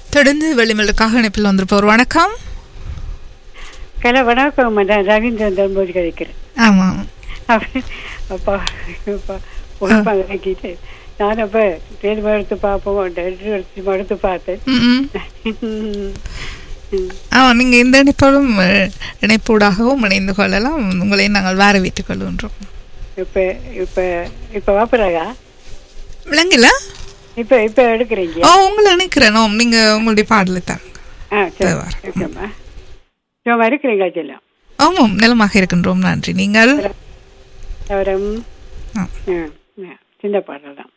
தொடர்ந்து வெளிமலுக்காக இணைப்பில் வந்திருப்பவர் வணக்கம் கல வணக்கம் மேடம் ரவீந்திரன் தர்மபுரி கிடைக்கிறேன் ஆமாம் அப்பா அப்பா உடம்பா இறக்கிட்டு நான் அப்போ தேர்வு எடுத்து பார்ப்போம் எடுத்து எடுத்து எடுத்து பார்த்தேன் ம், ம். ஆமாம் நீங்கள் இந்த இணைப்போடும் அஹ், இணைப்பூடாகவும் இணைந்து கொள்ளலாம் உங்களை நாங்கள் வரவேற்றுக் கொள்கின்றோம் இப்போ இப்போ இப்போ வாப்புறாங்க விளங்கல இப்போ இப்போ எடுக்கிறீங்க ஓ உங்களை இணைக்கிறேன் ஓம் நீங்கள் உங்களுடைய பாடலை தாருங்க ஆ சரி வர. ஓகேம்மா சும்மா இருக்கிறீங்களா செல்லம் ஆமாம் நலமாக இருக்கின்றோம் நன்றி நீங்கள் அவரம் ஆ. சின்ன பாடல் தான்